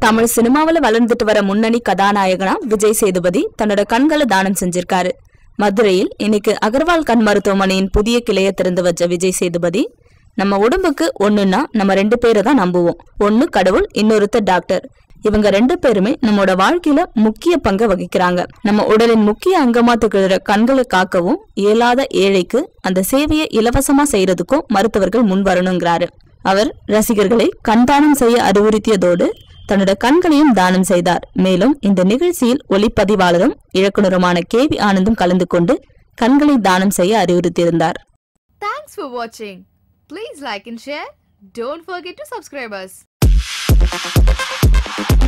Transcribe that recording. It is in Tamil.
தமிழ் சினிமாவுல வளர்ந்துட்டு வர முன்னணி கதாநாயகனா விஜய் சேதுபதி தன்னோட கண்களை தானம் செஞ்சிருக்காரு மதுரையில் இன்னைக்கு அகர்வால் கண் மருத்துவமனையின் புதிய கிளைய திறந்து வச்ச விஜய் சேதுபதி நம்ம உடம்புக்கு ஒண்ணுன்னா நம்ம ரெண்டு பேரை தான் நம்புவோம் ஒன்னு கடவுள் இன்னொருத்தர் டாக்டர் இவங்க ரெண்டு பேருமே நம்மளோட வாழ்க்கையில முக்கிய பங்கை வகிக்கிறாங்க நம்ம உடலின் முக்கிய அங்கமா திகழ்கிற கண்களை காக்கவும் இயலாத ஏழைக்கு அந்த சேவையை இலவசமா செய்யறதுக்கும் மருத்துவர்கள் முன் வரணுங்கிறாரு அவர் ரசிகர்களை கண்தானம் செய்ய அறிவுறுத்தியதோடு தன்னோட கண்களையும் தானம் செய்தார் மேலும் இந்த நிகழ்ச்சியில் ஒளிப்பதிவாளரும் இயக்குனருமான கே வி ஆனந்தும் கலந்து கொண்டு கண்களை தானம் செய்ய அறிவுறுத்தியிருந்தார் Thanks for watching. Please like and share. Don't forget to subscribe us.